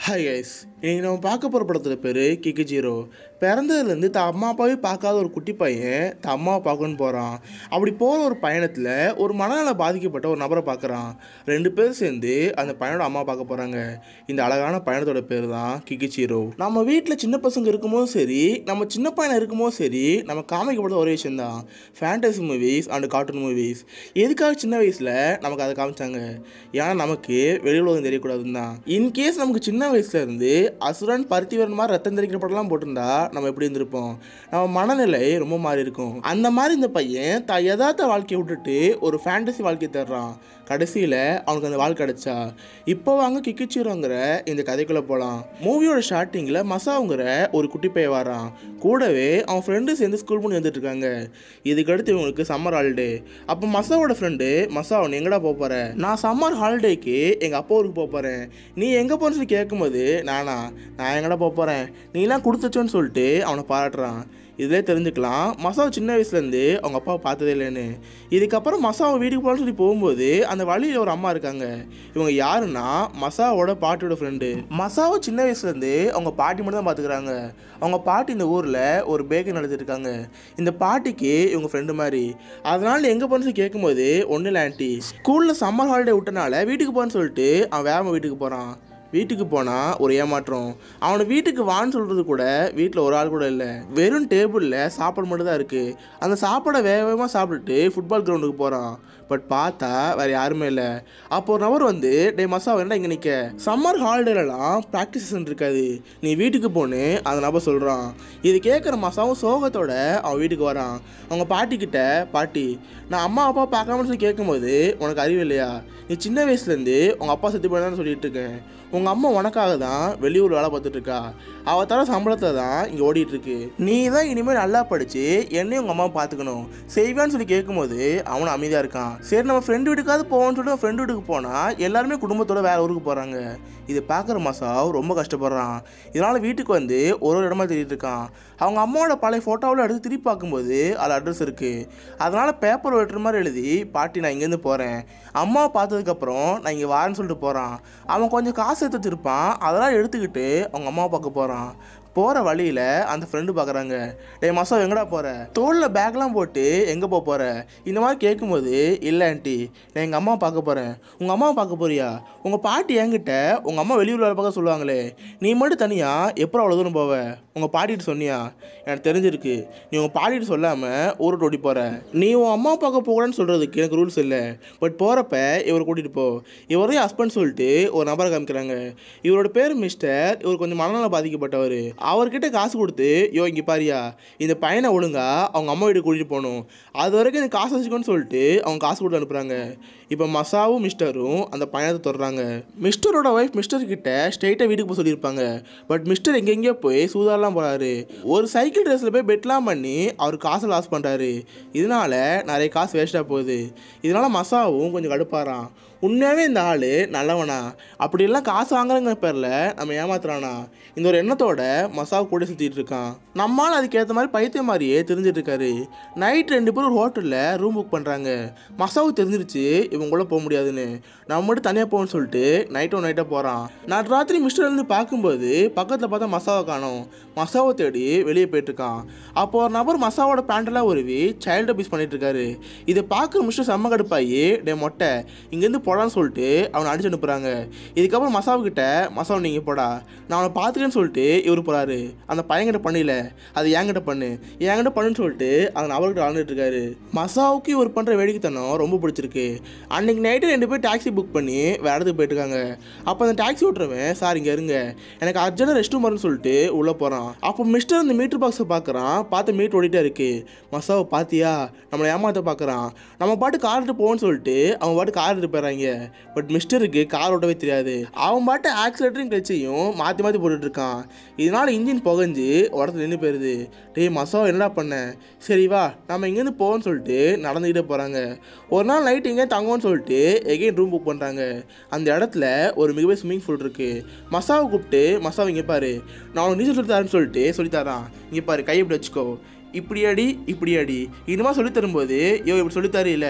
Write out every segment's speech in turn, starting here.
hi guys இன்னைக்கு நம்ம பார்க்க போகிற படத்தோட பேர் கிக்கு ஜீரோ பிறந்ததுலேருந்து தான் அம்மா அப்பாவே பார்க்காத ஒரு குட்டி பையன் தான் அம்மாவை பார்க்கணும்னு போகிறான் அப்படி போகிற ஒரு பயணத்தில் ஒரு மனநல பாதிக்கப்பட்ட ஒரு நபரை பார்க்குறான் ரெண்டு பேரும் சேர்ந்து அந்த பையனோட அம்மா பார்க்க போகிறாங்க இந்த அழகான பயணத்தோட பேர் தான் கிக்கு ஜீரோ நம்ம வீட்டில் சின்ன பசங்க இருக்கும்போதும் சரி நம்ம சின்ன பையன் இருக்கும்போதும் சரி நம்ம காமிக்கப்படுற ஒரே விஷயம் தான் fantasy movies and cartoon movies எதுக்காக சின்ன வயசில் நமக்கு அதை காமிச்சாங்க ஏன்னா நமக்கு வெளி உலகம் தெரியக்கூடாதுன்னு தான் இன்கேஸ் நமக்கு சின்ன வயசுல இருந்து அசுரன் பருத்திவரன் மாதிரி ரத்தம் தெரிக்கிற படம்லாம் போட்டிருந்தா நம்ம எப்படி இருந்திருப்போம் நம்ம மனநிலை ரொம்ப மாறி இருக்கும் அந்த மாதிரி இந்த பையன் தான் யதார்த்த வாழ்க்கையை விட்டுட்டு ஒரு ஃபேண்டசி வாழ்க்கையை தேடுறான் கடைசியில் அவனுக்கு அந்த வாழ்க்கை கிடைச்சா இப்போ வாங்க கிக்கிச்சிரோங்கிற இந்த கதைக்குள்ளே போகலாம் மூவியோட ஸ்டார்டிங்கில் மசாவுங்கிற ஒரு குட்டி பையன் வரான் கூடவே அவன் ஃப்ரெண்டு சேர்ந்து ஸ்கூல் பண்ணி வந்துட்டு இருக்காங்க இதுக்கடுத்து இவங்களுக்கு சம்மர் ஹாலிடே அப்போ மசாவோட ஃப்ரெண்டு மசா அவன் எங்கடா போக போற நான் சம்மர் ஹாலிடேக்கு எங்கள் அப்பா ஊருக்கு போக போகிறேன் நீ எங்கே போகிறேன்னு சொல்லி கேட்கும்போது நானா நான் எங்கடா போக போகிறேன் நீலாம் கொடுத்துச்சோன்னு சொல்லிட்டு அவனை பாராட்டுறான் இதிலே தெரிஞ்சுக்கலாம் மசாவை சின்ன வயசுலேருந்து அவங்க அப்பாவை பார்த்ததே இல்லைன்னு இதுக்கப்புறம் மசாவை வீட்டுக்கு போகலான்னு சொல்லி போகும்போது அந்த வழியில் ஒரு அம்மா இருக்காங்க இவங்க யாருன்னா மசாவோட பாட்டியோட ஃப்ரெண்டு மசாவை சின்ன வயசுலேருந்து அவங்க பாட்டி மட்டும் தான் பார்த்துக்கிறாங்க அவங்க பாட்டி இந்த ஊரில் ஒரு பேக்கரி நடத்திட்டு இருக்காங்க இந்த பாட்டிக்கு இவங்க ஃப்ரெண்டு மாதிரி அதனால எங்கே போகணும்னு சொல்லி கேட்கும்போது ஒன்றும் இல்லை ஆண்டி ஸ்கூலில் சம்மர் ஹாலிடே விட்டனால வீட்டுக்கு போகணும்னு சொல்லிட்டு அவன் வேகமாக வீட்டுக்கு போகிறான் வீட்டுக்கு போனால் ஒரு ஏமாற்றம் அவனை வீட்டுக்கு வான்னு சொல்கிறது கூட வீட்டில் ஒரு ஆள் கூட இல்லை வெறும் டேபிளில் சாப்பாடு மட்டும் தான் இருக்குது அந்த சாப்பாடை வேக வேகமாக சாப்பிட்டுட்டு ஃபுட்பால் கிரவுண்டுக்கு போகிறான் பட் பார்த்தா வேறு யாருமே இல்லை அப்போ ஒரு நபர் வந்து டே மசா வேண்டாம் இங்கே நிற்க சம்மர் ஹாலிடேலலாம் ப்ராக்டிஸ் செஷன் இருக்காது நீ வீட்டுக்கு போன்னு அந்த நபர் சொல்கிறான் இது கேட்குற மசாவும் சோகத்தோட அவன் வீட்டுக்கு வரான் அவங்க பாட்டிக்கிட்ட பாட்டி நான் அம்மா அப்பா பார்க்காமன்னு சொல்லி கேட்கும்போது உனக்கு அறிவு இல்லையா நீ சின்ன வயசுலேருந்து உங்கள் அப்பா செத்து போயிடான்னு சொல்லிட்டு இருக்கேன் உங்கள் அம்மா உனக்காக தான் வெளியூர் வேலை பார்த்துட்டு இருக்கா அவ தர சம்பளத்தை தான் இங்கே ஓடிட்டு இருக்கு நீ தான் இனிமேல் நல்லா படித்து என்னையும் உங்கள் அம்மாவை பார்த்துக்கணும் செய்வேன்னு சொல்லி கேட்கும்போது அவனும் அமைதியாக இருக்கான் சரி நம்ம ஃப்ரெண்டு வீட்டுக்காவது போவோம்னு சொல்லிட்டு ஃப்ரெண்டு வீட்டுக்கு போனால் எல்லாருமே குடும்பத்தோட வேற ஊருக்கு போகிறாங்க இது பார்க்குற மசாவ் ரொம்ப கஷ்டப்படுறான் இதனால் வீட்டுக்கு வந்து ஒரு ஒரு இடமா தேடிட்டு இருக்கான் அவங்க அம்மாவோட பழைய ஃபோட்டோவில் எடுத்து திருப்பி பார்க்கும்போது அதில் அட்ரஸ் இருக்குது அதனால் பேப்பர் வெட்டுற மாதிரி எழுதி பாட்டி நான் இங்கேருந்து போகிறேன் அம்மாவை பார்த்ததுக்கப்புறம் நான் இங்கே வாரேன்னு சொல்லிட்டு போகிறான் அவன் கொஞ்சம் காசு எடுத்து வச்சிருப்பான் அதெல்லாம் எடுத்துக்கிட்டு அவங்க அம்மாவை பார்க்க போகிறான் போகிற வழியில் அந்த ஃப்ரெண்டு பார்க்குறாங்க டே மசா எங்கடா போகிற தோளில் பேக்லாம் போட்டு எங்கே போக போகிற இந்த மாதிரி கேட்கும்போது இல்லை ஆண்டி நான் எங்கள் அம்மா பார்க்க போகிறேன் உங்கள் அம்மாவை பார்க்க போறியா உங்கள் பாட்டி என்கிட்ட உங்கள் அம்மா வெளியூர் வேலை பார்க்க சொல்லுவாங்களே நீ மட்டும் தனியாக எப்போ அவ்வளோ தூரம் போவ உங்கள் பாட்டிகிட்ட சொன்னியா எனக்கு தெரிஞ்சிருக்கு நீ உங்கள் பாட்டிகிட்ட சொல்லாமல் ஊரை ஓடி போகிற நீ உன் அம்மா பார்க்க போகக்கூடாதுன்னு சொல்கிறதுக்கு எனக்கு ரூல்ஸ் இல்லை பட் போகிறப்ப இவர் கூட்டிகிட்டு போ இவரே ஹஸ்பண்ட் சொல்லிட்டு ஒரு நபரை காமிக்கிறாங்க இவரோட பேர் மிஸ்டர் இவர் கொஞ்சம் மனநல பாதிக்கப்பட்டவர் அவர்கிட்ட காசு கொடுத்து யோ இங்கே பாரியா இந்த பையனை ஒழுங்கா அவங்க அம்மா வீட்டுக்கு கூட்டிகிட்டு போகணும் அது வரைக்கும் எனக்கு காசு வச்சுக்கோன்னு சொல்லிட்டு அவங்க காசு கொடுத்து அனுப்புகிறாங்க இப்போ மசாவும் மிஸ்டரும் அந்த பயணத்தை தொடர்றாங்க மிஸ்டரோட ஒய்ஃப் மிஸ்டர் கிட்ட ஸ்ட்ரெயிட்டாக வீட்டுக்கு போக சொல்லியிருப்பாங்க பட் மிஸ்டர் எங்கெங்கேயோ போய் சூதாரெலாம் போகிறாரு ஒரு சைக்கிள் ரேஸில் போய் பெட்லாம் பண்ணி அவர் காசை லாஸ் பண்ணுறாரு இதனால நிறைய காசு வேஸ்ட்டாக போகுது இதனால மசாவும் கொஞ்சம் கடுப்பாரான் உண்மையாகவே இந்த ஆள் நல்லவனா அப்படியெல்லாம் காசு வாங்குறங்கிற பேரில் நம்ம ஏமாத்துறானா இந்த ஒரு எண்ணத்தோட மசாவை கூட சுற்றிட்டு இருக்கான் நம்மால் அதுக்கேற்ற மாதிரி பைத்தியம் மாதிரியே தெரிஞ்சிட்டு இருக்காரு நைட் ரெண்டு பேரும் ஒரு ஹோட்டலில் ரூம் புக் பண்ணுறாங்க மசாவுக்கு தெரிஞ்சிருச்சு இவங்க கூட போக முடியாதுன்னு நம்ம மட்டும் தனியாக போகணும்னு சொல்லிட்டு நைட்டோ நைட்டாக போகிறான் நான் ராத்திரி மிஸ்டர் இருந்து பார்க்கும்போது பக்கத்தில் பார்த்தா மசாவை காணோம் மசாவை தேடி வெளியே போயிட்டுருக்கான் அப்போ ஒரு நபர் மசாவோட பேண்டெல்லாம் உருவி சைல்டு அபியூஸ் பண்ணிட்டு இருக்காரு இதை பார்க்குற மிஸ்டர் செம்ம கடுப்பாயி டே மொட்டை இங்கேருந்து போடான்னு சொல்லிட்டு அவனை அடிச்சு அனுப்புகிறாங்க இதுக்கப்புறம் மசாவுக்கிட்ட மசாவை நீங்கள் போடா நான் அவனை பார்த்துக்கேன்னு சொல்லிட்டு இவர் போகிறாரு அந்த பையன்கிட்ட பண்ணல அது என்கிட்ட பண்ணு என்கிட்ட பண்ணுன்னு சொல்லிட்டு அந்த நபர்கிட்ட வாழ்ந்துட்டு இருக்காரு மசாவுக்கு இவர் பண்ணுற வேடிக்கைத்தனம் ரொம்ப பிடிச்சிருக்கு அன்னைக்கு நைட்டு ரெண்டு பேர் டாக்ஸி புக் பண்ணி வேற இடத்துக்கு போயிட்டுருக்காங்க அப்போ அந்த டாக்ஸி ஓட்டுறவன் சார் இங்கே இருங்க எனக்கு அர்ஜென்ட்டாக ரெஸ்ட் ரூம் வரும்னு சொல்லிட்டு உள்ளே போகிறான் அப்போ மிஸ்டர் அந்த மீட்டர் பாக்ஸை பார்க்குறான் பார்த்து மீட்டர் ஓடிட்டே இருக்கு மசாவை பார்த்தியா நம்மளை ஏமாத்த பார்க்குறான் நம்ம பாட்டு கார் எடுத்து போவோம்னு சொல்லிட்டு அவன் பாட்டு கார் எடுத்து போயிடறாங்க பட் மிஸ்டருக்கு கார் ஓட்டவே தெரியாது அவன் பாட்டு ஆக்சிலேட்டரும் கிளச்சையும் மாற்றி மாற்றி போட்டுட்டு இருக்கான் இதனால இன்ஜின் புகஞ்சு உடத்துல நின்று போயிருது டேய் மசாவை என்னடா பண்ண சரி வா நம்ம இங்கேருந்து போவோம்னு சொல்லிட்டு நடந்துக்கிட்டே போகிறாங்க ஒரு நாள் நைட் எங்கேயும் தங்குவோம்னு சொல்லிட்டு எகெயின் ரூம் புக் பண்ணுறாங்க அந்த இடத்துல ஒரு மிகப்பெரிய ஸ்விம்மிங் பூல் இருக்குது மசாவை கூப்பிட்டு மசாவை இங்கே பாரு நான் உனக்கு நீச்சல் சொல்லி தரேன்னு சொல்லிட்டு சொல்லித்தரான் இங்கே பாரு கை இப்படி வச்சுக்கோ இப்படி அடி இப்படி அடி இந்த மாதிரி சொல்லி தரும்போது யோ இப்படி சொல்லித்தாரு இல்லை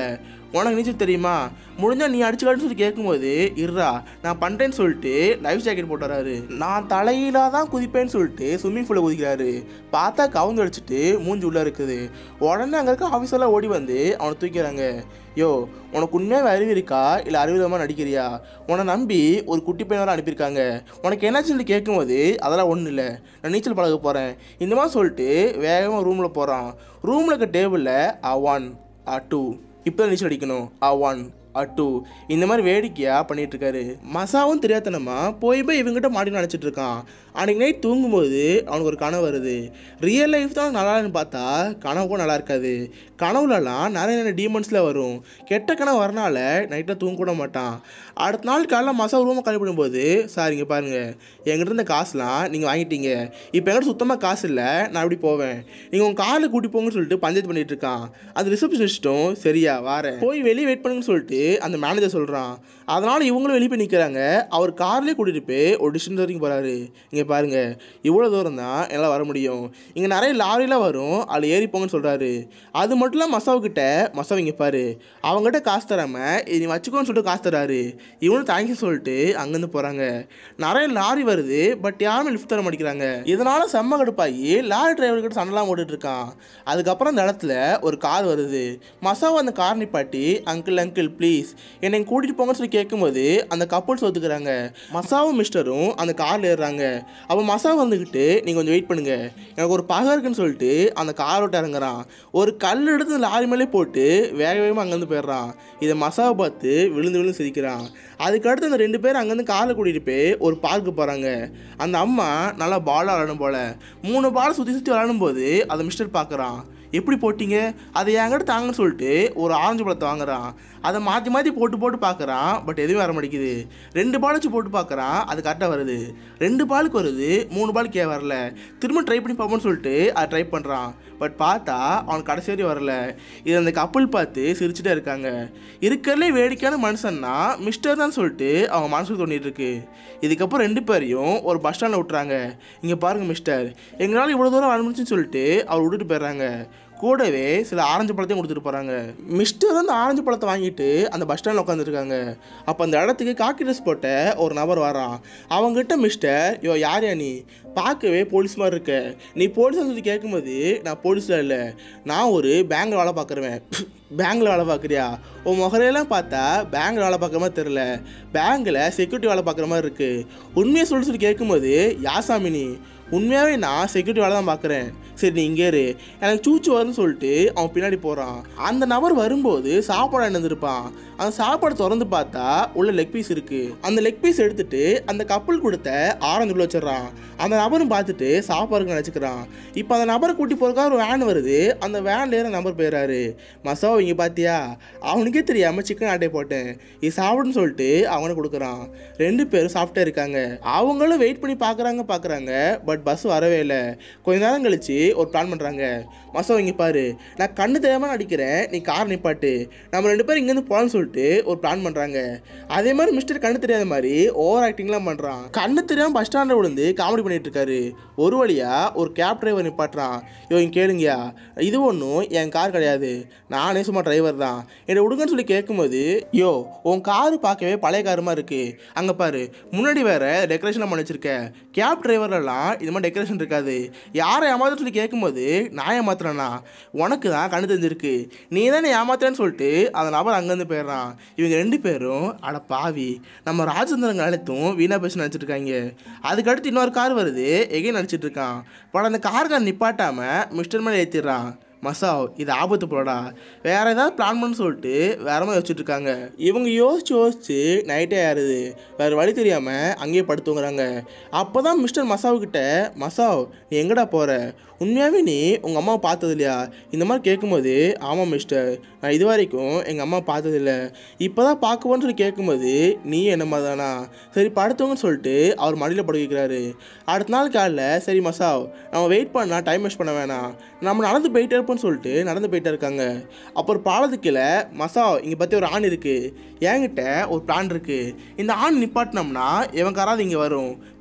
உனக்கு நீச்சல் தெரியுமா முடிஞ்சா நீ அடிச்சுக்காட்டுன்னு சொல்லி கேட்கும்போது இருடா நான் பண்ணுறேன்னு சொல்லிட்டு லைஃப் ஜாக்கெட் போட்டு வராரு நான் தலையிலாக தான் குதிப்பேன்னு சொல்லிட்டு ஸ்விம்மிங் பூலில் குதிக்கிறாரு பார்த்தா கவுந்து அடிச்சுட்டு மூஞ்சி உள்ளே இருக்குது உடனே அங்கே இருக்க ஆஃபீஸர்லாம் ஓடி வந்து அவனை தூக்கிறாங்க யோ உனக்கு உண்மையாக அறிவு இருக்கா இல்லை அறிவுதமாக நடிக்கிறியா உன்னை நம்பி ஒரு குட்டி பையன் வர அனுப்பியிருக்காங்க உனக்கு என்னாச்சுன்னு சொல்லி கேட்கும்போது அதெல்லாம் ஒன்றும் இல்லை நான் நீச்சல் பழக போகிறேன் இந்த மாதிரி சொல்லிட்டு வேகமாக ரூமில் போகிறான் ரூமில் இருக்க டேபிளில் அ ஒன் அ டூ இப்போ தான் நீச்சல் அடிக்கணும் அ ஒன் அ டூ இந்த மாதிரி வேடிக்கையாக பண்ணிட்டு இருக்காரு மசாவும் தெரியாதனமா போய் போய் இவங்ககிட்ட மாட்டி நினச்சிட்டு இருக்கான் அன்றைக்கி நைட் தூங்கும்போது அவனுக்கு ஒரு கனவு வருது ரியல் லைஃப் தான் நல்லா இல்லைன்னு பார்த்தா கனவுக்கும் நல்லா இருக்காது கனவுலலாம் நிறைய நிறைய டீமன்ஸில் வரும் கெட்ட கனவு வரனால நைட்டில் தூங்க கூட மாட்டான் அடுத்த நாள் காலைல மசா ரூமை கழிப்பிடும் போது சார் இங்கே பாருங்கள் என்கிட்ட இருந்த காசுலாம் நீங்கள் வாங்கிட்டீங்க இப்போ என்கிட்ட சுத்தமாக காசு இல்லை நான் எப்படி போவேன் நீங்கள் உங்கள் காரில் கூட்டி போங்கன்னு சொல்லிட்டு பஞ்சாயத்து பண்ணிட்டு இருக்கான் அந்த ரிசப்ஷனிஸ்ட்டும் சரியா வாரேன் போய் வெளியே வெயிட் பண்ணுங்கன்னு சொல்லிட்டு அந்த மேனேஜர் சொல்கிறான் அதனால் இவங்களும் வெளியே போய் நிற்கிறாங்க அவர் கார்லேயே கூட்டிகிட்டு போய் ஒரு டிஸ்டன்ஸ் வரைக்கும் போகிறாரு இங்கே பாருங்கள் இவ்வளோ தூரம் தான் என்னால் வர முடியும் இங்கே நிறைய லாரிலாம் வரும் அதில் ஏறி போங்கன்னு சொல்கிறாரு அது மட்டும் இல்லாமல் மசாவுக்கிட்ட மசாவை இங்கே பாரு அவங்ககிட்ட காசு தராமல் இது நீ வச்சுக்கோன்னு சொல்லிட்டு காசு தராரு இவனும் தேங்க்யூ சொல்லிட்டு அங்கேருந்து போகிறாங்க நிறைய லாரி வருது பட் யாருமே லிஃப்ட் தர மாட்டேங்கிறாங்க இதனால செம்ம கடுப்பாகி லாரி டிரைவர்கிட்ட சண்டைலாம் போட்டுட்டு இருக்கான் அதுக்கப்புறம் அந்த இடத்துல ஒரு கார் வருது மசாவை அந்த கார் நிப்பாட்டி அங்கிள் அங்கிள் ப்ளீஸ் என்னை கூட்டிகிட்டு போங்கன்னு சொல்லி கேட்கும்போது அந்த கப்புள்ஸ் ஒத்துக்கிறாங்க மசாவும் மிஸ்டரும் அந்த காரில் ஏறுறாங்க அப்போ மசா வந்துக்கிட்டு நீங்கள் கொஞ்சம் வெயிட் பண்ணுங்க எனக்கு ஒரு பகை இருக்குன்னு சொல்லிட்டு அந்த கார் விட்டு இறங்குறான் ஒரு கல் எடுத்து லாரி மேலே போட்டு வேக வேகமாக அங்கேருந்து போயிடுறான் இதை மசாவை பார்த்து விழுந்து விழுந்து சிரிக்கிறான் அதுக்கடுத்து அந்த ரெண்டு பேரும் அங்கேருந்து காரில் கூட்டிகிட்டு போய் ஒரு பார்க்கு போகிறாங்க அந்த அம்மா நல்லா பாலாக விளாடும் போல் மூணு பால் சுற்றி சுற்றி விளாடும் போது அதை மிஸ்டர் பார்க்குறான் எப்படி போட்டீங்க அதை என்கிட்ட தாங்கன்னு சொல்லிட்டு ஒரு ஆரஞ்சு பழத்தை வாங்குறான் அதை மாற்றி மாற்றி போட்டு போட்டு பார்க்குறான் பட் எதுவும் வர மாட்டேங்குது ரெண்டு பால் வச்சு போட்டு பார்க்குறான் அது கரெக்டாக வருது ரெண்டு பாலுக்கு வருது மூணு பாலுக்கு ஏன் வரல திரும்ப ட்ரை பண்ணி பார்ப்போம்னு சொல்லிட்டு அதை ட்ரை பண்ணுறான் பட் பார்த்தா அவனுக்கு கடைசி வரையும் வரல இது அந்த கப்பல் பார்த்து சிரிச்சுட்டே இருக்காங்க இருக்கிறதுலே வேடிக்கையான மனுஷன்னா மிஸ்டர் தான் சொல்லிட்டு அவங்க மனசுக்கு தோண்டிட்டு இருக்கு இதுக்கப்புறம் ரெண்டு பேரையும் ஒரு பஸ் ஸ்டாண்டில் விட்டுறாங்க இங்கே பாருங்கள் மிஸ்டர் எங்களால் இவ்வளோ தூரம் வர முடிச்சுன்னு சொல்லிட்டு அவர் விட்டுட்டு போயிடுறாங்க கூடவே சில ஆரஞ்சு பழத்தையும் கொடுத்துட்டு போகிறாங்க மிஸ்டர் அந்த ஆரஞ்சு பழத்தை வாங்கிட்டு அந்த பஸ் ஸ்டாண்டில் உட்காந்துருக்காங்க அப்போ அந்த இடத்துக்கு காக்கி ட்ரெஸ் போட்ட ஒரு நபர் வரான் அவங்ககிட்ட மிஸ்டர் யோ யார் யா நீ பார்க்கவே போலீஸ் மாதிரி இருக்க நீ போலீஸ் சொல்லி கேட்கும்போது நான் போலீஸில் இல்லை நான் ஒரு பேங்கில் வேலை பார்க்குறேன் பேங்கில் வேலை பார்க்குறியா உன் முகரையெல்லாம் பார்த்தா பேங்கில் வேலை பார்க்குற மாதிரி தெரில பேங்கில் செக்யூரிட்டி வேலை பார்க்குற மாதிரி இருக்குது உண்மையை சொல்லி சொல்லி கேட்கும்போது யாசாமி நீ உண்மையாகவே நான் செக்யூரிட்டி வேலை தான் பார்க்குறேன் சரி நீ இங்கே இரு எனக்கு சூச்சு வரும்னு சொல்லிட்டு அவன் பின்னாடி போகிறான் அந்த நபர் வரும்போது சாப்பாடு இருந்திருப்பான் அந்த சாப்பாடு திறந்து பார்த்தா உள்ள லெக் பீஸ் இருக்குது அந்த லெக் பீஸ் எடுத்துட்டு அந்த கப்பல் கொடுத்த ஆரஞ்சு உள்ள வச்சிடறான் அந்த நபரும் பார்த்துட்டு சாப்பாடுக்கு நினச்சிக்கிறான் இப்போ அந்த நபரை கூட்டி போகிறக்காக ஒரு வேன் வருது அந்த வேன்ல ஏற நபர் போயிடுறாரு மசாவா இங்கே பார்த்தியா அவனுக்கே தெரியாமல் சிக்கன் ஆட்டை போட்டேன் இது சாப்பிடுன்னு சொல்லிட்டு அவனுக்கு கொடுக்குறான் ரெண்டு பேரும் சாப்பிட்டே இருக்காங்க அவங்களும் வெயிட் பண்ணி பார்க்குறாங்க பார்க்குறாங்க பட் பஸ் வரவே இல்லை கொஞ்ச நேரம் கழிச்சு ஒரு பிளான் பண்ணுறாங்க மசோ இங்கே பாரு நான் கண்ணு தெரியாமல் நடிக்கிறேன் நீ கார் நிப்பாட்டு நம்ம ரெண்டு பேரும் இங்கேருந்து போகலான்னு சொல்லிட்டு ஒரு பிளான் பண்ணுறாங்க அதே மாதிரி மிஸ்டர் கண்ணு தெரியாத மாதிரி ஓவர் ஆக்டிங்லாம் பண்ணுறான் கண்ணு தெரியாமல் பஸ் ஸ்டாண்டில் விழுந்து காமெடி பண்ணிட்டு இருக்காரு ஒரு வழியாக ஒரு கேப் டிரைவர் நிப்பாட்டுறான் யோ இங்க கேளுங்கயா இது ஒன்றும் என் கார் கிடையாது நானே சும்மா டிரைவர் தான் என்னை விடுங்கன்னு சொல்லி கேட்கும்போது யோ உன் காரு பார்க்கவே பழைய காருமா இருக்கு அங்கே பாரு முன்னாடி வேற டெக்கரேஷன்லாம் பண்ணி வச்சிருக்க கேப் டிரைவர்லாம் இது மாதிரி டெக்கரேஷன் இருக்காது யாரை ஏமாத்துன்னு சொல்லி கேட்கும்போது நான் ஏமாத்துறேன்னா உனக்கு தான் கண்ணு தெரிஞ்சிருக்கு நீ தானே ஏமாத்துறேன்னு சொல்லிட்டு அந்த நபர் அங்கேருந்து போயிடுறான் இவங்க ரெண்டு பேரும் அட பாவி நம்ம ராஜேந்திரன் அனைத்தும் வீணா பேசி நினச்சிட்டு இருக்காங்க அதுக்கடுத்து இன்னொரு கார் வருது எகைன் நடிச்சிட்டு இருக்கான் பட் அந்த கார்கார் நிப்பாட்டாம மிஸ்டர் மேலே ஏற்றிடுறான் மசாவ் இது ஆபத்து போடா வேற ஏதாவது பிளான் பண்ணு சொல்லிட்டு வேற மாதிரி வச்சுட்டு இருக்காங்க இவங்க யோசிச்சு யோசிச்சு நைட்டே ஆறுது வேற வழி தெரியாம அங்கேயே படுத்துங்கிறாங்க அப்போதான் மிஸ்டர் மசாவு கிட்ட மசாவ் நீ எங்கடா போற உண்மையாகவே நீ உங்கள் அம்மாவை பார்த்தது இல்லையா இந்த மாதிரி கேட்கும்போது ஆமாம் மிஸ்டர் நான் இது வரைக்கும் எங்கள் அம்மா பார்த்ததில்ல இப்போ தான் பார்க்குவோன்னு சொல்லி கேட்கும்போது நீ என்னம்மா தானா சரி படுத்தவங்கன்னு சொல்லிட்டு அவர் மடியில் படுக்க வைக்கிறாரு அடுத்த நாள் காலைல சரி மசாவ் நம்ம வெயிட் பண்ணா டைம் வேஸ்ட் பண்ண வேணாம் நம்ம நடந்து போயிட்டே இருப்போம்னு சொல்லிட்டு நடந்து போயிட்டே இருக்காங்க அப்புறம் பாலத்துக்கில் மசாவ் இங்கே பற்றி ஒரு ஆண் இருக்குது என்கிட்ட ஒரு பிளான் இருக்குது இந்த ஆண் நிப்பாட்டினோம்னா இவன் காராது இங்கே வரும்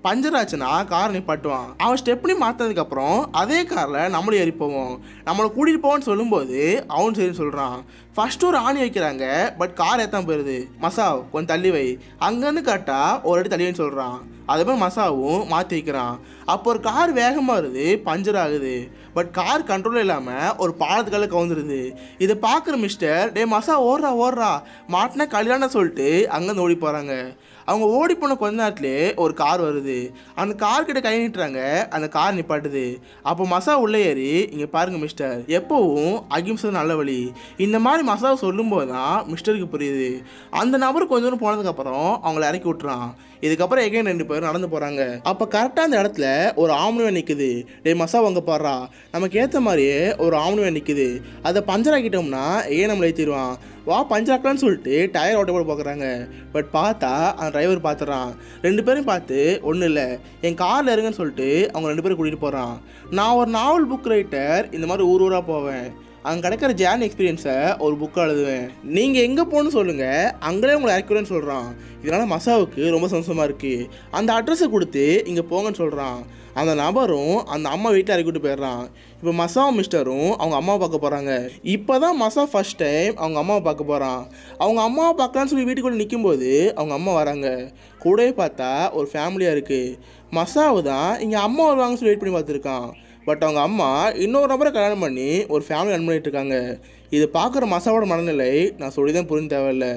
பஞ்சர் ஆச்சுன்னா கார் நிப்பாட்டுவான் அவன் ஸ்டெப்னி மாற்றினதுக்கு அப்புறம் அதே காரில் நம்மளும் ஏறி போவோம் நம்மளை கூட்டிகிட்டு போவோன்னு சொல்லும்போது அவன் சரின்னு சொல்கிறான் ஃபர்ஸ்ட் ஒரு ஆணி வைக்கிறாங்க பட் கார் ஏற்றாம போயிடுது மசாவ் கொஞ்சம் தள்ளி வை அங்கேருந்து கரெக்டா ஒரு அடி தள்ளின்னு சொல்கிறான் அதே மாதிரி மசாவும் மாற்றி வைக்கிறான் அப்போ ஒரு கார் வேகமாக வருது பஞ்சர் ஆகுது பட் கார் கண்ட்ரோல் இல்லாமல் ஒரு பாலத்துக்கால கவுந்துருது இதை பார்க்குற மிஸ்டர் டே மசா ஓடுறா ஓடுறா மாட்டினா கல்யாணம் சொல்லிட்டு அங்கேருந்து ஓடி போகிறாங்க அவங்க ஓடி போன கொஞ்ச நேரத்துலேயே ஒரு கார் வருது அந்த கார் கிட்ட கை நீட்டுறாங்க அந்த கார் நிப்பாட்டுது அப்போ மசா உள்ளே ஏறி இங்கே பாருங்க மிஸ்டர் எப்போவும் அகிம்சை நல்ல வழி இந்த மாதிரி மசாவை சொல்லும்போது தான் மிஸ்டருக்கு புரியுது அந்த நபர் கொஞ்ச தூரம் போனதுக்கப்புறம் அவங்கள இறக்கி விட்டுறான் இதுக்கப்புறம் எகைன் ரெண்டு பேரும் நடந்து போகிறாங்க அப்போ கரெக்டாக அந்த இடத்துல ஒரு ஆம்னுவே நிற்குது டே மசா அங்கே பாடுறா நமக்கு ஏற்ற மாதிரியே ஒரு ஆம்னுவே நிற்குது அதை பஞ்சர் ஆக்கிட்டோம்னா ஏன் நம்மளை ஏற்றிடுவான் வா பஞ்சாக்கலான்னு சொல்லிட்டு டயர் ஓட்ட போட பார்க்குறாங்க பட் பார்த்தா அந்த டிரைவர் பார்த்துறான் ரெண்டு பேரும் பார்த்து ஒன்றும் இல்லை என் காரில் இருங்கன்னு சொல்லிட்டு அவங்க ரெண்டு பேரும் கூட்டிகிட்டு போகிறான் நான் ஒரு நாவல் புக் ரைட்டர் இந்த மாதிரி ஊர் ஊராக போவேன் அங்கே கிடைக்கிற ஜேர்னி எக்ஸ்பீரியன்ஸை ஒரு புக்காக எழுதுவேன் நீங்கள் எங்கே போகணும்னு சொல்லுங்கள் அங்கேயே உங்களை இறக்குறேன்னு சொல்கிறான் இதனால் மசாவுக்கு ரொம்ப சந்தோஷமாக இருக்குது அந்த அட்ரஸை கொடுத்து இங்கே போங்கன்னு சொல்கிறான் அந்த நபரும் அந்த அம்மா வீட்டில் இறக்கிட்டு போயிடுறான் இப்போ மசாவும் மிஸ்டரும் அவங்க அம்மாவை பார்க்க போகிறாங்க இப்போ தான் மசா ஃபர்ஸ்ட் டைம் அவங்க அம்மாவை பார்க்க போகிறான் அவங்க அம்மாவை பார்க்கலான்னு சொல்லி வீட்டுக்குள்ளே நிற்கும்போது அவங்க அம்மா வராங்க கூடவே பார்த்தா ஒரு ஃபேமிலியாக இருக்குது மசாவு தான் இங்கே அம்மா வருவாங்கன்னு சொல்லி வெயிட் பண்ணி பார்த்துருக்கான் பட் அவங்க அம்மா இன்னொரு நபரை கல்யாணம் பண்ணி ஒரு ஃபேமிலி ரன் பண்ணிட்டு இருக்காங்க இது பார்க்குற மசாவோட மனநிலை நான் சொல்லி தான் புரிஞ்சு தேவையில்ல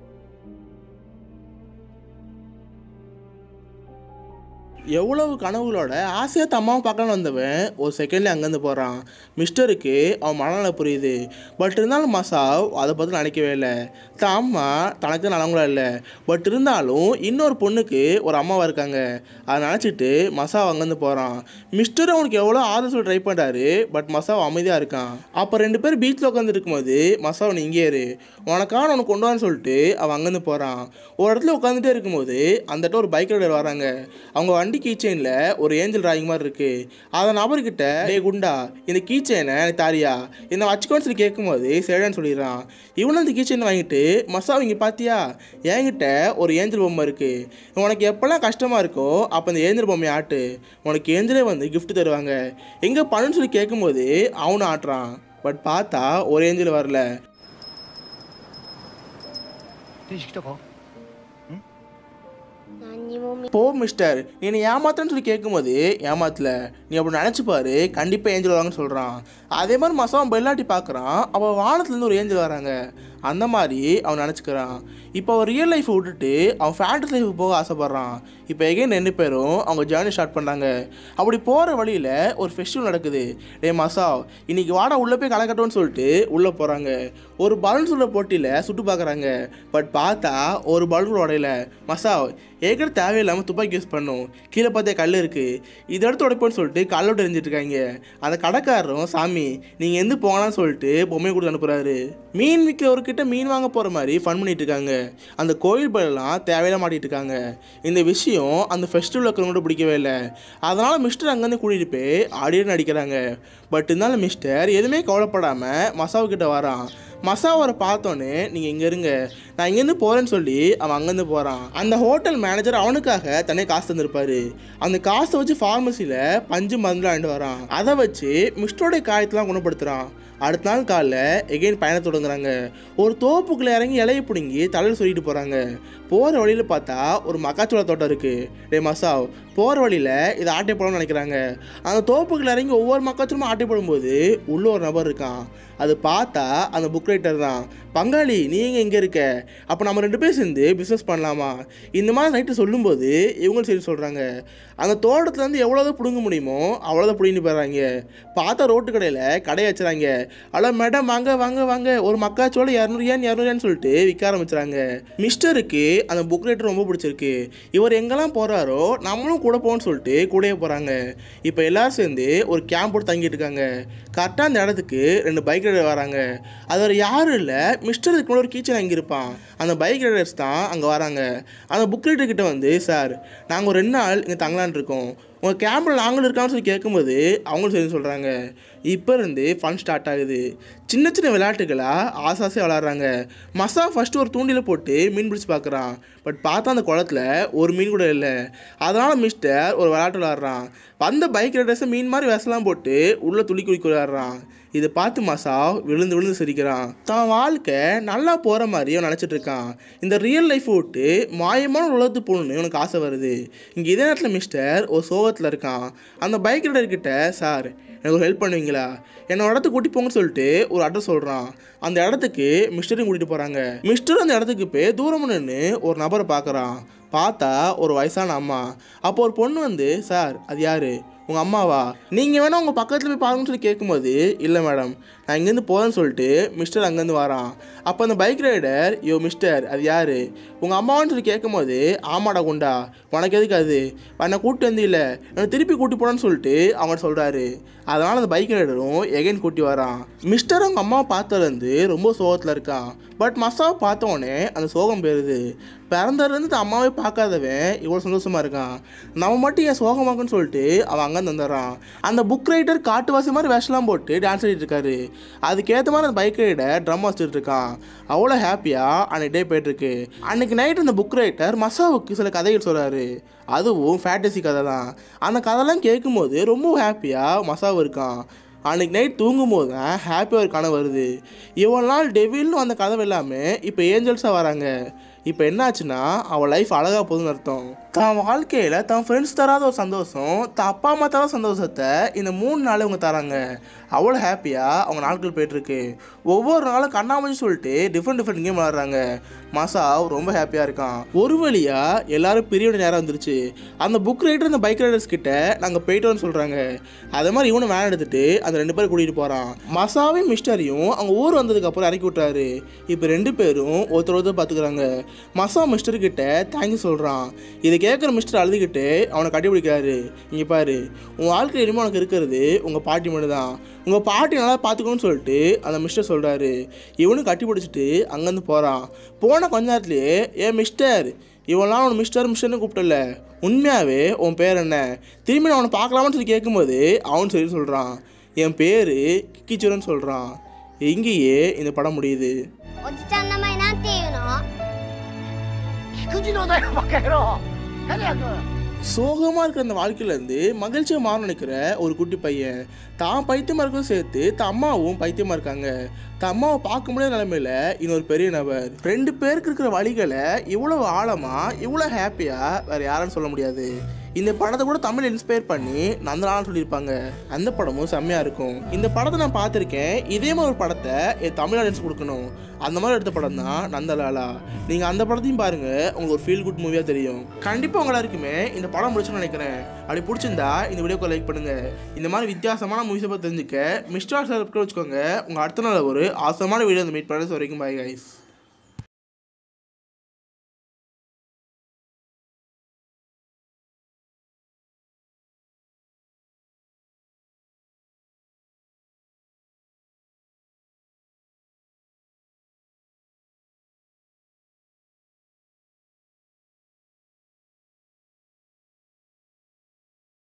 எவ்வளவு கனவுகளோட ஆசையாக தம்மாவை பார்க்கலான்னு வந்தவன் ஒரு செகண்ட்ல அங்கேருந்து போகிறான் மிஸ்டருக்கு அவன் மனநல புரியுது பட் இருந்தாலும் மசாவ் அதை பற்றி நினைக்கவே இல்லை தான் அம்மா தனக்கு நல்லவங்களா இல்லை பட் இருந்தாலும் இன்னொரு பொண்ணுக்கு ஒரு அம்மாவாக இருக்காங்க அதை நினச்சிட்டு மசாவ் அங்கேருந்து போகிறான் மிஸ்டர் அவனுக்கு எவ்வளோ ஆறுதல் சொல்லி ட்ரை பண்ணுறாரு பட் மசாவ் அமைதியாக இருக்கான் அப்போ ரெண்டு பேர் பீச்சில் உட்காந்து இருக்கும்போது மசாவ் நீ இங்கே இரு உனக்கான உனக்கு கொண்டு வான்னு சொல்லிட்டு அவன் அங்கேருந்து போகிறான் ஒரு இடத்துல உட்காந்துட்டே இருக்கும்போது அந்த இடத்துல ஒரு பைக் ரைடர் வராங்க அவங்க வண்டி கீ செயினில் ஒரு ஏஞ்சல் டிராயிங் மாதிரி இருக்குது அதை நபர்கிட்ட டே குண்டா இந்த கீ செயினை எனக்கு தாரியா என்னை வச்சுக்கோன்னு சொல்லி கேட்கும்போது சரிடான்னு சொல்லிடுறான் இவனும் அந்த கீ செயின் வாங்கிட்டு மசாவ் இங்கே பார்த்தியா என்கிட்ட ஒரு ஏஞ்சல் பொம்மை இருக்குது உனக்கு எப்போல்லாம் கஷ்டமாக இருக்கோ அப்போ இந்த ஏஞ்சல் பொம்மையை ஆட்டு உனக்கு ஏஞ்சலே வந்து gift தருவாங்க எங்கே பண்ணுன்னு சொல்லி கேட்கும்போது அவனும் ஆட்டுறான் பட் பார்த்தா ஒரு ஏஞ்சல் வரல 電子来たか何も見 போ மிஸ்டர் நீ என்னை ஏமாத்தன்னு சொல்லி கேட்கும்போது ஏமாத்தல நீ அப்படி நினச்சி பாரு கண்டிப்பாக ஏஞ்சல் வராங்கன்னு சொல்கிறான் அதே மாதிரி மசவன் பெல்லாட்டி பார்க்குறான் அவள் வானத்துலேருந்து ஒரு ஏஞ்சல் வராங்க அந்த மாதிரி அவன் நினச்சிக்கிறான் இப்போ அவன் ரியல் லைஃப்பை விட்டுட்டு அவன் ஃபேண்டஸ் லைஃபுக்கு போக ஆசைப்பட்றான் இப்போ எகைன் ரெண்டு பேரும் அவங்க ஜேர்னி ஸ்டார்ட் பண்ணாங்க அப்படி போகிற வழியில் ஒரு ஃபெஸ்டிவல் நடக்குது டே மசாவ் இன்னைக்கு வாடா உள்ளே போய் கலக்கட்டோன்னு சொல்லிட்டு உள்ளே போகிறாங்க ஒரு பலூன் சுடுற போட்டியில் சுட்டு பார்க்குறாங்க பட் பார்த்தா ஒரு பலூன் உடையல மசாவ் ஏற்கனவே தேவையில்லாமல் துப்பாக்கி யூஸ் பண்ணும் கீழே பார்த்தே கல் இருக்குது இதை எடுத்து உடைப்போன்னு சொல்லிட்டு கல்லோட்டு எரிஞ்சிட்டு இருக்காங்க அந்த கடைக்காரரும் சாமி நீங்கள் எந்த போகலான்னு சொல்லிட்டு பொம்மையை கொடுத்து அனுப்புகிறாரு மீன் விற்கிறவர்கிட்ட மீன் வாங்க போகிற மாதிரி ஃபன் பண்ணிட்டு இருக்காங்க அந்த கோயில் பலெல்லாம் தேவையில்லாம் மாட்டிட்டு இருக்காங்க இந்த விஷயம் அந்த ஃபெஸ்டிவல் இருக்கிறவங்கள்ட்ட பிடிக்கவே இல்லை அதனால் மிஸ்டர் அங்கேருந்து கூட்டிகிட்டு போய் ஆடியோ நடிக்கிறாங்க பட் இருந்தாலும் மிஸ்டர் எதுவுமே கவலைப்படாமல் மசாவு கிட்ட வரான் மசாவரை பார்த்தோன்னே நீங்கள் இங்கே இருங்க நான் இங்கேருந்து போகிறேன்னு சொல்லி அவன் அங்கேருந்து போகிறான் அந்த ஹோட்டல் மேனேஜர் அவனுக்காக தனியாக காசு தந்திருப்பாரு அந்த காசை வச்சு ஃபார்மசியில் பஞ்சு மருந்து வாங்கிட்டு வரான் அதை வச்சு மிஸ்டரோடைய காயத்தெலாம் குணப்படுத்துகிறான் அடுத்த நாள் காலைல எகெயின் பயணம் தொடங்குறாங்க ஒரு தோப்புக்குள்ளே இறங்கி இலையை பிடுங்கி தலையில் சொல்லிட்டு போகிறாங்க போகிற வழியில் பார்த்தா ஒரு மக்காச்சோள தோட்டம் இருக்குது டே மசாவ் போகிற வழியில் இதை ஆட்டை போடணும்னு நினைக்கிறாங்க அந்த தோப்புக்குள்ள இறங்கி ஒவ்வொரு மக்காச்சோளமும் ஆட்டை போடும்போது உள்ள ஒரு நபர் இருக்கான் அது பார்த்தா அந்த புக் ரைட்டர் தான் பங்காளி நீ எங்கே இங்கே இருக்க அப்போ நம்ம ரெண்டு பேரும் சேர்ந்து பிஸ்னஸ் பண்ணலாமா இந்த மாதிரி நைட்டு சொல்லும்போது இவங்களும் சரி சொல்கிறாங்க அந்த தோட்டத்துலேருந்து எவ்வளோதான் பிடுங்க முடியுமோ அவ்வளோதான் பிடிங்கிட்டு போயிடுறாங்க பார்த்தா ரோட்டு கடையில் கடையை வச்சுறாங்க ஹலோ மேடம் வாங்க வாங்க வாங்க ஒரு மக்காச்சோளம் இரநூறுயான் இரநூறுயான்னு சொல்லிட்டு விற்க ஆரம்பிச்சுறாங்க மிஸ்டருக்கு அந்த புக் ரைட்டர் ரொம்ப பிடிச்சிருக்கு இவர் எங்கெல்லாம் போகிறாரோ நம்மளும் கூட போகணும்னு சொல்லிட்டு கூடயே போகிறாங்க இப்போ எல்லாரும் சேர்ந்து ஒரு கேம்ப் போட்டு தங்கிட்டு இருக்காங்க கரெக்டாக அந்த இடத்துக்கு ரெண்டு பைக் ரைடர் வராங்க அது ஒரு யாரும் இல்லை மிஸ்டர் இதுக்கு ஒரு கீச்சன் அங்கே இருப்பான் அந்த பைக் ரைடர்ஸ் தான் அங்கே வராங்க அந்த புக் ரைட்டர் கிட்ட வந்து சார் நாங்கள் ஒரு ரெண்டு நாள் இங்கே தங்கலான் இருக்கோம் உங்கள் கேம்பில் நாங்களும் இருக்கான்னு சொல்லி கேட்கும்போது அவங்களும் சரி சொல்கிறாங்க இப்போ இருந்து ஃபன் ஸ்டார்ட் ஆகுது சின்ன சின்ன விளையாட்டுகளாக ஆசாசையாக விளாட்றாங்க மசா ஃபஸ்ட்டு ஒரு தூண்டில் போட்டு மீன் பிடிச்சி பார்க்குறான் பட் பார்த்தா அந்த குளத்துல ஒரு மீன் கூட இல்லை அதனால் மிஸ்டர் ஒரு விளையாட்டு விளாட்றான் வந்த பைக் ரைடர்ஸை மீன் மாதிரி விசலாம் போட்டு உள்ளே துளி குளிக்க விளையாடுறான் இதை பார்த்து மசா விழுந்து விழுந்து சிரிக்கிறான் தான் வாழ்க்கை நல்லா போகிற மாதிரி அவன் நினச்சிட்டு இருக்கான் இந்த ரியல் லைஃப் விட்டு மாயமான ஒரு உலகத்துக்கு போகணுன்னு உனக்கு ஆசை வருது இங்கே இதே நேரத்தில் மிஸ்டர் ஒரு சோகத்தில் இருக்கான் அந்த பைக் ரைடர் கிட்ட சார் எனக்கு ஒரு ஹெல்ப் பண்ணுவீங்களா என்னோட இடத்துக்கு கூட்டி போங்கன்னு சொல்லிட்டு ஒரு அட்ரஸ் சொல்கிறான் அந்த இடத்துக்கு மிஸ்டரையும் கூட்டிகிட்டு போகிறாங்க மிஸ்டர் அந்த இடத்துக்கு போய் தூரம் நின்று ஒரு நபரை பார்க்குறான் பார்த்தா ஒரு வயசான அம்மா அப்போ ஒரு பொண்ணு வந்து சார் அது யார் உங்கள் அம்மாவா நீங்கள் வேணால் உங்கள் பக்கத்தில் போய் பாருங்கன்னு சொல்லி கேட்கும்போது இல்லை மேடம் நான் இங்கேருந்து போகிறேன்னு சொல்லிட்டு மிஸ்டர் அங்கேருந்து வரான் அப்போ அந்த பைக் ரைடர் யோ மிஸ்டர் அது யார் உங்கள் அம்மாவான்னு சொல்லி கேட்கும்போது ஆமாடா குண்டா உனக்கு எதுக்கு அது என்னை கூட்டி வந்து இல்லை என்னை திருப்பி கூட்டி போடான்னு சொல்லிட்டு அவங்க சொல்கிறாரு அதனால் அந்த பைக் ரைடரும் எகைன் கூட்டி வரான் மிஸ்டர் அவங்க அம்மாவை பார்த்ததுலேருந்து ரொம்ப சோகத்தில் இருக்கான் பட் மசாவை பார்த்த உடனே அந்த சோகம் போயிருது பிறந்ததுலேருந்து தன் அம்மாவே பார்க்காதவன் இவ்வளோ சந்தோஷமாக இருக்கான் நம்ம மட்டும் ஏன் சோகமாக்குன்னு சொல்லிட்டு அவன் அங்கே வந்துடுறான் அந்த புக் ரைட்டர் காட்டுவாசி மாதிரி வேஷம்லாம் போட்டு டான்ஸ் ஆடிட்டு இருக்காரு அதுக்கேற்ற மாதிரி அந்த பைக் ரைடர் ட்ரம் வச்சுட்டு இருக்கான் அவ்வளோ ஹாப்பியாக அன்னைக்கு டே போயிட்டுருக்கு அன்னைக்கு நைட் அந்த புக் ரைட்டர் மசாவுக்கு சில கதைகள் சொல்கிறாரு அதுவும் ஃபேண்டசி கதை தான் அந்த கதைலாம் கேட்கும்போது ரொம்ப ஹாப்பியாக மசாவு இருக்கான் அன்னைக்கு நைட் தூங்கும்போது தான் ஹாப்பியாக ஒரு கனவு வருது இவ்வளோ நாள் டெவில்னு வந்த கனவு எல்லாமே இப்போ ஏஞ்சல்ஸாக வராங்க இப்போ என்னாச்சுன்னா அவள் லைஃப் அழகாக போகுதுன்னு அர்த்தம் தான் வாழ்க்கையில் தன் ஃப்ரெண்ட்ஸ் தராத ஒரு சந்தோஷம் தான் அப்பா அம்மா தராத சந்தோஷத்தை இந்த மூணு நாள் இவங்க தராங்க அவ்வளோ ஹாப்பியாக அவங்க நாட்கள் போயிட்டுருக்கு ஒவ்வொரு நாளும் கண்ணாமூச்சி சொல்லிட்டு டிஃப்ரெண்ட் டிஃப்ரெண்ட் கேம் விளாட்றாங்க மசாவ் ரொம்ப ஹாப்பியாக இருக்கான் ஒரு வழியாக எல்லாரும் பிரிய வேண்டிய நேரம் வந்துருச்சு அந்த புக் ரைடர் அந்த பைக் ரைடர்ஸ் கிட்ட நாங்கள் போயிட்டோம்னு சொல்கிறாங்க அதே மாதிரி இவனை வேன் எடுத்துட்டு அந்த ரெண்டு பேரும் கூட்டிகிட்டு போகிறான் மசாவையும் மிஸ்டரையும் அவங்க ஊர் வந்ததுக்கப்புறம் இறக்கி விட்டாரு இப்போ ரெண்டு பேரும் ஒருத்தர் ஒருத்தர் பார்த்துக்கிறாங்க மசா மிஸ்டர் கிட்ட தேங்க்யூ சொல்கிறான் இதை கேட்குற மிஸ்டர் அழுதுகிட்டு அவனை கட்டிப்பிடிக்கிறாரு இங்கே பாரு உன் வாழ்க்கை இனிமேல் உனக்கு இருக்கிறது உங்கள் பாட்டி மட்டும் தான் உங்கள் பாட்டி நல்லா பார்த்துக்கணும்னு சொல்லிட்டு அந்த மிஸ்டர் சொல்கிறாரு இவனும் கட்டி பிடிச்சிட்டு அங்கேருந்து போகிறான் போன கொஞ்ச நேரத்துலேயே ஏ மிஸ்டர் இவெல்லாம் அவனை மிஸ்டர் மிஸ்டர்னு கூப்பிட்டல உண்மையாகவே உன் பேர் என்ன திரும்பி நான் அவனை பார்க்கலாமான்னு சொல்லி கேட்கும்போது அவன் சரி சொல்கிறான் என் பேர் கிக்கிச்சுரன் சொல்கிறான் இங்கேயே இந்த படம் முடியுது おじちゃん名前なんていうの菊次郎だよバカ野郎何やく சோகமாக இருக்கிற அந்த வாழ்க்கையிலேருந்து மகிழ்ச்சியை மாற நினைக்கிற ஒரு குட்டி பையன் தான் பைத்தியமாக இருக்கிறதும் சேர்த்து தான் அம்மாவும் பைத்தியமாக இருக்காங்க தான் அம்மாவை பார்க்க முடியாத நிலைமையில இன்னொரு பெரிய நபர் ரெண்டு பேருக்கு இருக்கிற வழிகளை இவ்வளோ ஆழமாக இவ்வளோ ஹாப்பியாக வேறு யாரும் சொல்ல முடியாது இந்த படத்தை கூட தமிழ் இன்ஸ்பயர் பண்ணி நந்தலான்னு சொல்லியிருப்பாங்க அந்த படமும் செம்மையாக இருக்கும் இந்த படத்தை நான் பார்த்துருக்கேன் இதே மாதிரி ஒரு படத்தை என் தமிழ் ஆடியன்ஸ் கொடுக்கணும் அந்த மாதிரி எடுத்த படம் தான் நந்தலாலா நீங்கள் அந்த படத்தையும் பாருங்கள் உங்களுக்கு ஒரு ஃபீல் குட் மூவியாக தெரியும் கண்டிப்பாக உங்க எல்லாருக்குமே இந்த படம் பிடிச்சுன்னு நினைக்கிறேன் அப்படி பிடிச்சிருந்தா இந்த வீடியோக்கு லைக் பண்ணுங்கள் இந்த மாதிரி வித்தியாசமான மூவிஸை பற்றி தெரிஞ்சுக்க மிஸ்டர் சப்ஸ்கிரைப் வச்சுக்கோங்க உங்கள் அடுத்த நாள் ஒரு ஆசமான வீடியோ மீட் பண்ண வரைக்கும் பாய் கைஸ்